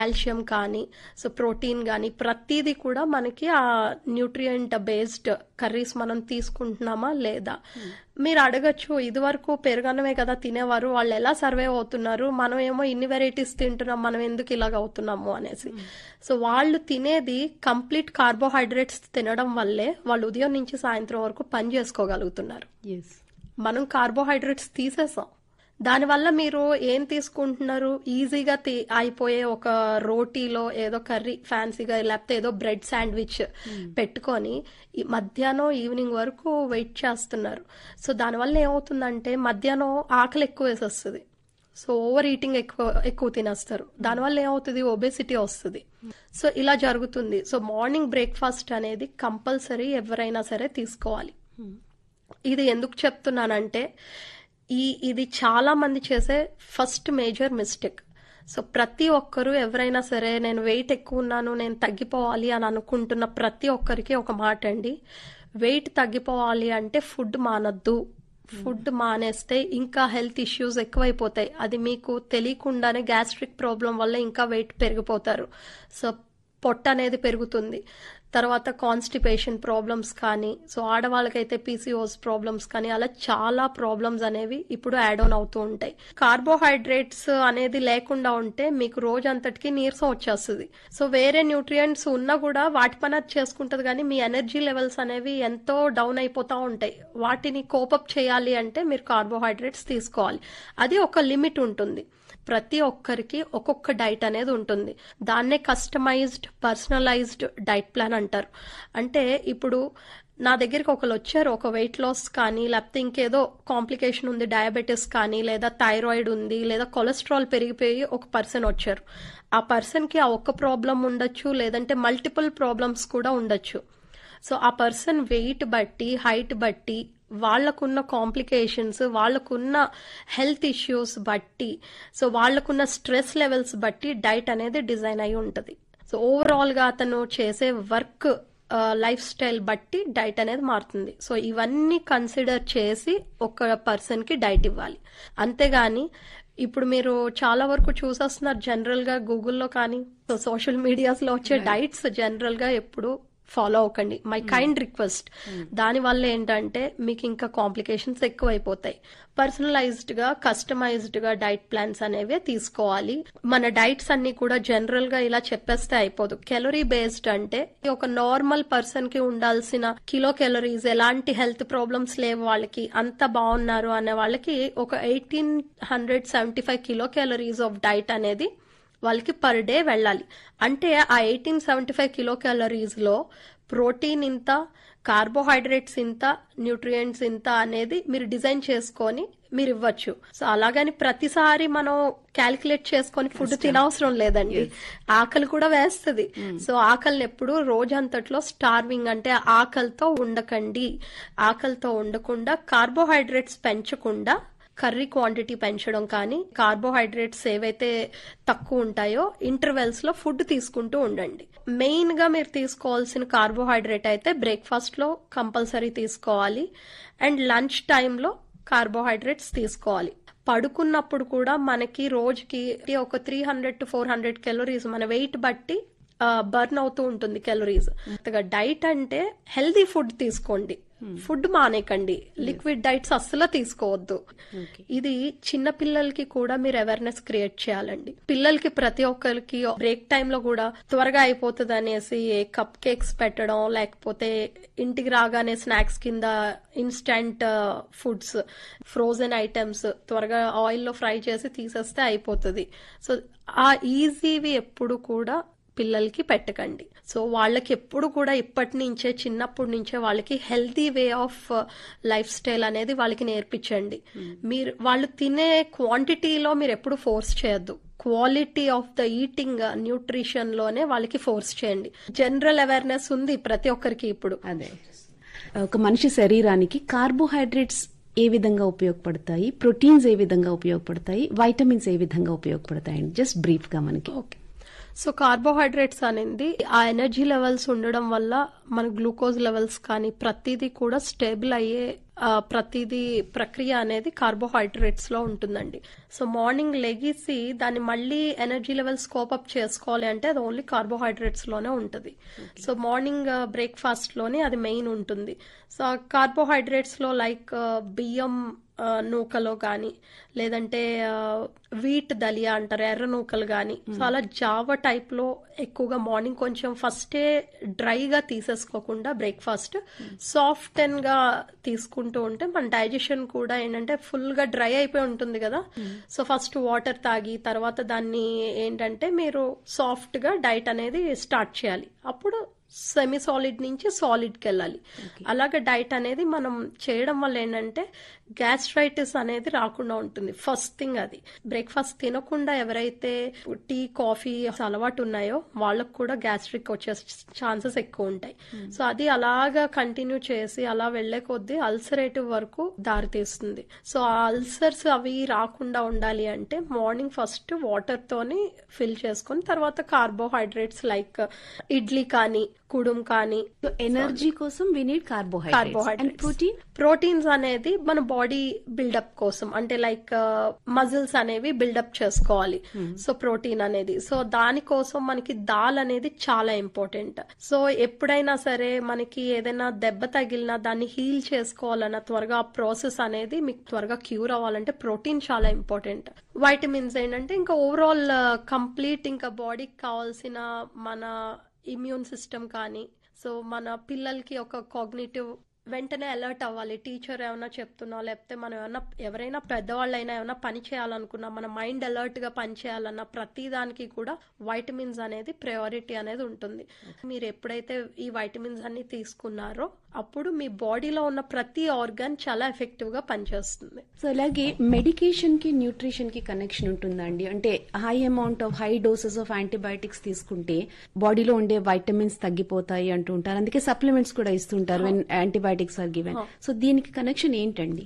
Calcium కానీ so protein కానీ ప్రతిదీ కూడా మనకి ఆ న్యూట్రియంట్ బేస్డ్ కర్రీస్ మనం తీసుకుంటున్నామా లేదా మీరు అడగచ్చు ఇదివరకు పెరుగన్నమే కదా తినేవారు వాళ్ళు ఎలా సర్వే అవుతున్నారు మనం ఏమో ఇన్ని వెరైటీస్ తింటున్నాం మనం ఎందుకు ఇలాగ అవుతున్నాము అనేసి సో వాళ్ళు తినేది కంప్లీట్ కార్బోహైడ్రేట్స్ తినడం వల్లే వాళ్ళు ఉదయం నుంచి సాయంత్రం వరకు పని చేసుకోగలుగుతున్నారు ఎస్ మనం కార్బోహైడ్రేట్స్ తీసేసాం దానివల్ల మీరు ఏం తీసుకుంటున్నారు ఈజీగా తీ- అయిపోయే ఒక రోటీలో ఏదో కర్రీ ఫ్యాన్సీగా లేకపోతే ఏదో బ్రెడ్ శాండ్విచ్ పెట్టుకొని ఈ మధ్యాహ్నం ఈవినింగ్ వరకు వెయిట్ చేస్తున్నారు సో దానివల్ల ఏమవుతుందంటే మధ్యాహ్నం ఆకలి ఎక్కువ వేసేస్తుంది సో ఓవర్ ఈటింగ్ ఎక్కువ ఎక్కువ తినేస్తారు దానివల్ల ఏమవుతుంది ఒబేసిటీ వస్తుంది సో ఇలా జరుగుతుంది సో మార్నింగ్ బ్రేక్ఫాస్ట్ అనేది కంపల్సరీ ఎవరైనా సరే తీసుకోవాలి ఇది ఎందుకు చెప్తున్నానంటే ఈ ఇది చాలా మంది చేసే ఫస్ట్ మేజర్ మిస్టేక్ సో ప్రతి ఒక్కరు ఎవరైనా సరే నేను వెయిట్ ఎక్కువ ఉన్నాను నేను తగ్గిపోవాలి అని అనుకుంటున్న ప్రతి ఒక్కరికి ఒక మాట అండి వెయిట్ తగ్గిపోవాలి అంటే ఫుడ్ మానద్దు ఫుడ్ మానేస్తే ఇంకా హెల్త్ ఇష్యూస్ ఎక్కువైపోతాయి అది మీకు తెలియకుండానే గ్యాస్ట్రిక్ ప్రాబ్లం వల్ల ఇంకా వెయిట్ పెరిగిపోతారు సో పొట్ట అనేది పెరుగుతుంది తర్వాత కాన్స్టిపేషన్ ప్రాబ్లమ్స్ కానీ సో ఆడవాళ్ళకైతే పీసీఓస్ ప్రాబ్లమ్స్ కానీ అలా చాలా ప్రాబ్లమ్స్ అనేవి ఇప్పుడు యాడ్ ఆన్ అవుతూ ఉంటాయి కార్బోహైడ్రేట్స్ అనేది లేకుండా ఉంటే మీకు రోజంతటికి నీరసం వచ్చేస్తుంది సో వేరే న్యూట్రియంట్స్ ఉన్నా కూడా వాటి పని అది చేసుకుంటది కానీ మీ ఎనర్జీ లెవెల్స్ అనేవి ఎంతో డౌన్ అయిపోతూ ఉంటాయి వాటిని కోపప్ చేయాలి అంటే మీరు కార్బోహైడ్రేట్స్ తీసుకోవాలి అది ఒక లిమిట్ ఉంటుంది ప్రతి ఒక్కరికి ఒక్కొక్క డైట్ అనేది ఉంటుంది దాన్నే కస్టమైజ్డ్ పర్సనలైజ్డ్ డైట్ ప్లాన్ అంటారు అంటే ఇప్పుడు నా దగ్గరికి ఒకరు వచ్చారు ఒక వెయిట్ లాస్ కానీ లేకపోతే ఇంకేదో కాంప్లికేషన్ ఉంది డయాబెటీస్ కానీ లేదా థైరాయిడ్ ఉంది లేదా కొలెస్ట్రాల్ పెరిగిపోయి ఒక పర్సన్ వచ్చారు ఆ పర్సన్కి ఆ ఒక్క ప్రాబ్లం ఉండొచ్చు లేదంటే మల్టిపుల్ ప్రాబ్లమ్స్ కూడా ఉండొచ్చు సో ఆ పర్సన్ వెయిట్ బట్టి హైట్ బట్టి వాళ్ళకున్న కాంప్లికేషన్స్ వాళ్ళకున్న హెల్త్ ఇష్యూస్ బట్టి సో వాళ్ళకున్న స్ట్రెస్ లెవెల్స్ బట్టి డైట్ అనేది డిజైన్ అయి ఉంటుంది సో ఓవరాల్గా అతను చేసే వర్క్ లైఫ్ స్టైల్ బట్టి డైట్ అనేది మారుతుంది సో ఇవన్నీ కన్సిడర్ చేసి ఒక పర్సన్కి డైట్ ఇవ్వాలి అంతేగాని ఇప్పుడు మీరు చాలా వరకు చూసేస్తున్నారు జనరల్ గా గూగుల్లో కానీ సోషల్ మీడియాస్ లో వచ్చే డైట్స్ జనరల్ గా ఎప్పుడు ఫాలో అవ్వకండి మై కైండ్ రిక్వెస్ట్ దాని వల్ల ఏంటంటే మీకు ఇంకా కాంప్లికేషన్స్ ఎక్కువైపోతాయి పర్సనలైజ్డ్ గా కస్టమైజ్డ్ గా డైట్ ప్లాన్స్ అనేవి తీసుకోవాలి మన డైట్స్ అన్ని కూడా జనరల్ గా ఇలా చెప్పేస్తే అయిపోదు కెలరీ బేస్డ్ అంటే ఒక నార్మల్ పర్సన్ కి ఉండాల్సిన కిలో కెలరీస్ ఎలాంటి హెల్త్ ప్రాబ్లమ్స్ లేవు వాళ్ళకి అంత బాగున్నారు అనే వాళ్ళకి ఒక eighteen hundred seventy five kilo calories of diet అనేది వాళ్ళకి పర్ డే వెళ్ళాలి అంటే ఆ eighteen seventy five kilo calories లో ప్రోటీన్ ఇంత కార్బోహైడ్రేట్స్ ఇంత న్యూట్రియంట్స్ ఇంత అనేది మీరు డిజైన్ చేసుకొని మీరు ఇవ్వచ్చు సో అలాగని ప్రతిసారి మనం క్యాలిక్యులేట్ చేసుకొని ఫుడ్ తినవసరం లేదండి ఆకలి కూడా వేస్తుంది సో ఆకలిని ఎప్పుడు రోజంతట్లో స్టార్వింగ్ అంటే ఆకలితో ఉండకండి ఆకలితో ఉండకుండా కార్బోహైడ్రేట్స్ పెంచకుండా కర్రీ క్వాంటిటీ పెంచడం కానీ కార్బోహైడ్రేట్స్ ఏవైతే తక్కువ ఉంటాయో ఇంటర్వెల్స్ లో ఫుడ్ తీసుకుంటూ ఉండండి మెయిన్ గా మీరు తీసుకోవాల్సిన కార్బోహైడ్రేట్ అయితే బ్రేక్ఫాస్ట్ లో కంపల్సరీ తీసుకోవాలి అండ్ లంచ్ టైంలో కార్బోహైడ్రేట్స్ తీసుకోవాలి పడుకున్నప్పుడు కూడా మనకి రోజుకి ఒక three hundred to four hundred calories మన వెయిట్ బట్టి బర్న్ అవుతూ ఉంటుంది కెలోరీస్ డైట్ అంటే హెల్దీ ఫుడ్ తీసుకోండి ఫుడ్ మానేకండి లిక్విడ్ డైట్స్ అస్సలు తీసుకోవద్దు ఇది చిన్న పిల్లలకి కూడా మీరు అవేర్నెస్ క్రియేట్ చేయాలండి పిల్లలకి ప్రతి ఒక్కరికి బ్రేక్ టైమ్ లో కూడా త్వరగా అయిపోతుంది అనేసి కప్ కేక్స్ పెట్టడం లేకపోతే ఇంటికి రాగానే స్నాక్స్ కింద ఇన్స్టంట్ ఫుడ్స్ ఫ్రోజన్ ఐటమ్స్ త్వరగా ఆయిల్లో ఫ్రై చేసి తీసేస్తే అయిపోతుంది సో ఆ ఈజీవి ఎప్పుడు కూడా పిల్లలకి పెట్టకండి సో వాళ్ళకి ఎప్పుడు కూడా ఇప్పటి నుంచే చిన్నప్పటి నుంచే వాళ్ళకి healthy way of life style అనేది వాళ్ళకి నేర్పించండి మీరు వాళ్ళు తినే క్వాంటిటీలో మీరు ఎప్పుడు ఫోర్స్ చేయొద్దు quality of the eating nutrition లోనే వాళ్ళకి ఫోర్స్ చేయండి జనరల్ అవేర్నెస్ ఉంది ప్రతి ఒక్కరికి ఇప్పుడు అదే ఒక మనిషి శరీరానికి కార్బోహైడ్రేట్స్ ఏ విధంగా ఉపయోగపడతాయి ప్రోటీన్స్ ఏ విధంగా ఉపయోగపడతాయి వైటమిన్స్ ఏ విధంగా ఉపయోగపడతాయి జస్ట్ బ్రీఫ్ గా మనకి ఓకే సో కార్బోహైడ్రేట్స్ అనేది ఆ ఎనర్జీ లెవెల్స్ ఉండడం వల్ల మన గ్లూకోజ్ లెవెల్స్ కానీ ప్రతిదీ కూడా స్టేబుల్ అయ్యే ఆ, ప్రతిదీ ప్రక్రియ అనేది కార్బోహైడ్రేట్స్ లో ఉంటుందండి సో మార్నింగ్ లెగిసి దాన్ని మళ్ళీ ఎనర్జీ లెవెల్స్ కోపప్ చేసుకోవాలి అంటే అది ఓన్లీ కార్బోహైడ్రేట్స్ లోనే ఉంటుంది సో మార్నింగ్ బ్రేక్ఫాస్ట్ లోనే అది మెయిన్ ఉంటుంది సో కార్బోహైడ్రేట్స్ లో లైక్ బియ్యం ఆ, నూకలో కానీ లేదంటే వీట్ దలియా అంటారు ఎర్ర నూకలు కానీ సో అలా జావ టైప్ లో ఎక్కువగా మార్నింగ్ కొంచెం ఫస్టే డ్రైగా తీసేసుకోకుండా బ్రేక్ఫాస్ట్ సాఫ్ట్ అండ్ గా తీసుకుంటూ ఉంటే మన డైజెషన్ కూడా ఏంటంటే ఫుల్ గా డ్రై అయిపోయి ఉంటుంది కదా సో ఫస్ట్ వాటర్ తాగి తర్వాత దాన్ని ఏంటంటే మీరు సాఫ్ట్ గా డైట్ అనేది స్టార్ట్ చేయాలి అప్పుడు సెమీ సాలిడ్ నుంచి సాలిడ్ కి వెళ్ళాలి అలాగే డైట్ అనేది మనం చేయడం వల్ల ఏంటంటే గ్యాస్ట్రైటిస్ అనేది రాకుండా ఉంటుంది ఫస్ట్ థింగ్ అది బ్రేక్ఫాస్ట్ తినకుండా ఎవరైతే టీ కాఫీ అలవాటు ఉన్నాయో వాళ్ళకు కూడా గ్యాస్ట్రిక్ వచ్చే ఛాన్సెస్ ఎక్కువ ఉంటాయి సో అది అలాగా కంటిన్యూ చేసి అలా వెళ్లే కొద్దీ అల్సరేటివ్ వరకు దారితీస్తుంది సో ఆ అల్సర్స్ అవి రాకుండా ఉండాలి అంటే మార్నింగ్ ఫస్ట్ వాటర్ తోని ఫిల్ చేసుకొని తర్వాత కార్బోహైడ్రేట్స్ లైక్ ఇడ్లీ కానీ కుడుం కానీ సో ఎనర్జీ కోసం we need carbohydrates and carbohydrates protein proteins అనేది మన బాడీ బిల్డప్ కోసం అంటే లైక్ మజిల్స్ అనేవి బిల్డప్ చేసుకోవాలి సో ప్రోటీన్ అనేది సో దానికోసం మనకి దాల్ అనేది చాలా ఇంపార్టెంట్ సో ఎప్పుడైనా సరే మనకి ఏదైనా దెబ్బ తగిలినా దాన్ని హీల్ చేసుకోవాలన్న త్వరగా ఆ ప్రాసెస్ అనేది మీకు త్వరగా క్యూర్ అవ్వాలంటే ప్రోటీన్ చాలా ఇంపార్టెంట్ వైటమిన్స్ ఏంటంటే ఇంకా ఓవరాల్ కంప్లీట్ ఇంకా బాడీకి కావాల్సిన మన ఇమ్యూన్ సిస్టమ్ కానీ సో మన పిల్లలకి ఒక కాగ్నేటివ్ వెంటనే అలర్ట్ అవ్వాలి టీచర్ ఏమైనా చెప్తున్నా లేకపోతే మనం ఏమైనా ఎవరైనా పెద్దవాళ్ళైనా ఏమైనా పని చేయాలనుకున్నా మన మైండ్ అలర్ట్ గా పని చేయాలన్న ప్రతి దానికి కూడా వైటమిన్స్ అనేది ప్రయారిటీ అనేది ఉంటుంది మీరు ఎప్పుడైతే ఈ వైటమిన్స్ అన్ని తీసుకున్నారో అప్పుడు మీ బాడీలో ఉన్న ప్రతి ఆర్గాన్ చాలా ఎఫెక్టివ్ గా పనిచేస్తుంది సో అలాగే మెడికేషన్ కి న్యూట్రిషన్ కి కనెక్షన్ ఉంటుందా అండి అంటే high amount of high doses of antibiotics తీసుకుంటే బాడీలో ఉండే వైటమిన్స్ తగ్గిపోతాయి అంటూ ఉంటారు అందుకే సప్లిమెంట్స్ కూడా ఇస్తుంటారు when antibiotics are given so దీనికి కనెక్షన్ ఏంటండి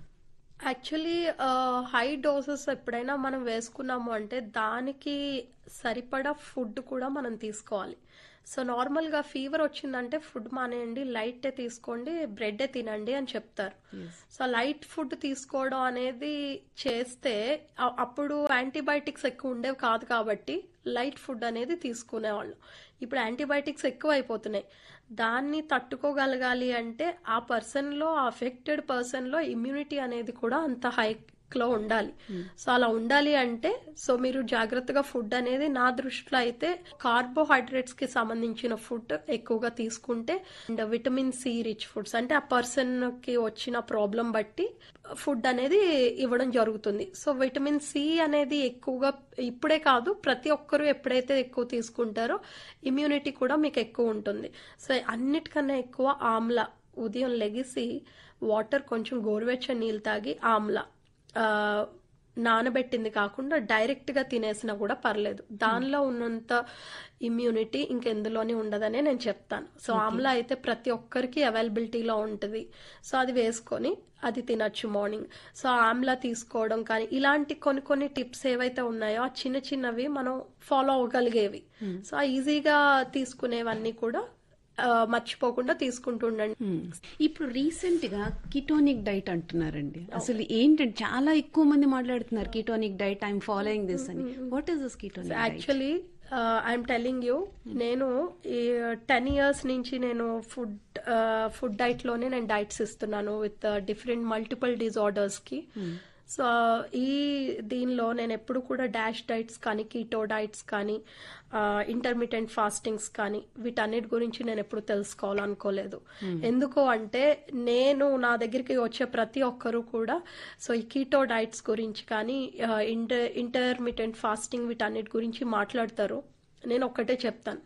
యాక్చువల్లీ హై డోసెస్ ఎప్పుడైనా మనం వేసుకున్నాము అంటే దానికి సరిపడా ఫుడ్ కూడా మనం తీసుకోవాలి సో నార్మల్గా ఫీవర్ వచ్చిందంటే ఫుడ్ మానేయండి లైట్ తీసుకోండి బ్రెడ్ తినండి అని చెప్తారు సో లైట్ ఫుడ్ తీసుకోవడం అనేది చేస్తే అ- అప్పుడు యాంటీబయాటిక్స్ ఎక్కువ ఉండేవి కాదు కాబట్టి లైట్ ఫుడ్ అనేది తీసుకునేవాళ్ళు ఇప్పుడు యాంటీబయాటిక్స్ ఎక్కువ అయిపోతున్నాయి దాన్ని తట్టుకోగలగాలి అంటే ఆ పర్సన్లో ఆ అఫెక్టెడ్ పర్సన్లో ఇమ్యూనిటీ అనేది కూడా అంత హై లో ఉండాలి సో అలా ఉండాలి అంటే సో మీరు జాగ్రత్తగా ఫుడ్ అనేది నా దృష్టిలో అయితే కార్బోహైడ్రేట్స్ కి సంబంధించిన ఫుడ్ ఎక్కువగా తీసుకుంటే and vitamin C rich foods అంటే ఆ పర్సన్ కి వచ్చిన ప్రాబ్లం బట్టి ఫుడ్ అనేది ఇవ్వడం జరుగుతుంది సో విటమిన్ సి అనేది ఎక్కువగా ఇప్పుడే కాదు ప్రతి ఒక్కరూ ఎప్పుడైతే ఎక్కువ తీసుకుంటారో ఇమ్యూనిటీ కూడా మీకు ఎక్కువ ఉంటుంది సో అన్నిటికన్నా ఎక్కువ ఆమ్ల ఉదయం లెగిసి వాటర్ కొంచెం గోరువెచ్చని నీళ్ళు తాగి ఆమ్ల ఆ, నానబెట్టింది కాకుండా డైరెక్ట్ గా తినేసినా కూడా పర్లేదు దానిలో ఉన్నంత ఇమ్యూనిటీ ఇంకెందులోని ఉండదనే నేను చెప్తాను సో ఆమ్లా అయితే ప్రతి ఒక్కరికి అవైలబిలిటీలో ఉంటుంది సో అది వేసుకొని అది తినచ్చు మార్నింగ్ సో ఆమ్లా తీసుకోవడం కానీ ఇలాంటి కొన్ని కొన్ని టిప్స్ ఏవైతే ఉన్నాయో ఆ చిన్న చిన్నవి మనం ఫాలో అవ్వగలిగేవి సో ఆ ఈజీగా తీసుకునేవన్నీ కూడా ఆ, మర్చిపోకుండా తీసుకుంటూ ఉండండి Hmm. ఇప్పుడు రీసెంట్ గా కిటోనిక్ డైట్ అంటున్నారండి అసలు ఏంటంటే చాలా ఎక్కువ మంది మాట్లాడుతున్నారు ketonic diet I'm following this అని what is this ketonic diet actually I'm telling you నేను ఈ టెన్ ఇయర్స్ నుంచి నేను ఫుడ్ ఫుడ్ డైట్ లోనే నేను డైట్స్ ఇస్తున్నాను విత్ డిఫరెంట్ మల్టిపుల్ డిజార్డర్స్ కి సో ఈ దీనిలో నేను ఎప్పుడు కూడా డాష్ డైట్స్ కానీ కీటో డైట్స్ కానీ ఇంటర్మీడియట్ ఫాస్టింగ్స్ కానీ వీటన్నిటి గురించి నేను ఎప్పుడు తెలుసుకోవాలనుకోలేదు ఎందుకు అంటే నేను నా దగ్గరికి వచ్చే ప్రతి ఒక్కరు కూడా సో ఈ కీటో డైట్స్ గురించి కానీ ఇంటర్ ఇంటర్మీడియట్ ఫాస్టింగ్ వీటన్నిటి గురించి మాట్లాడతారు నేను ఒక్కటే చెప్తాను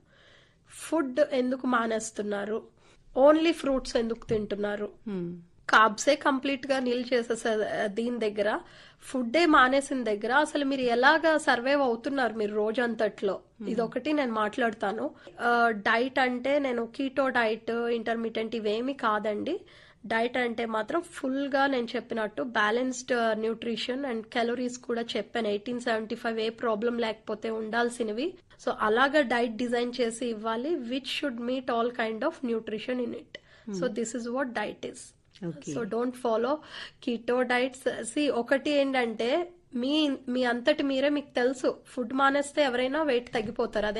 ఫుడ్ ఎందుకు మానేస్తున్నారు ఓన్లీ ఫ్రూట్స్ ఎందుకు తింటున్నారు కార్బ్సే కంప్లీట్ గా నీల్ చేసేసే దీని దగ్గర ఫుడ్డే మానేసిన దగ్గర అసలు మీరు ఎలాగా సర్వైవ్ అవుతున్నారు మీరు రోజంతట్లో ఇదొకటి నేను మాట్లాడతాను డైట్ అంటే నేను కీటో డైట్ ఇంటర్మీడియట్ ఇవేమి కాదండి డైట్ అంటే మాత్రం ఫుల్ గా నేను చెప్పినట్టు బ్యాలెన్స్డ్ న్యూట్రిషన్ అండ్ క్యాలరీస్ కూడా చెప్పాను ఎయిటీన్ సెవెంటీ ఫైవ్ ఏ ప్రాబ్లం లేకపోతే ఉండాల్సినవి సో అలాగా డైట్ డిజైన్ చేసి ఇవ్వాలి which should meet all kind of nutrition in it so this is what diet is Okay. So don't follow keto diets సి ఒకటి ఏంటంటే మీ మీ అంతటి మీరే మీకు తెలుసు ఫుడ్ మానేస్తే ఎవరైనా వెయిట్ తగ్గిపోతారు అదే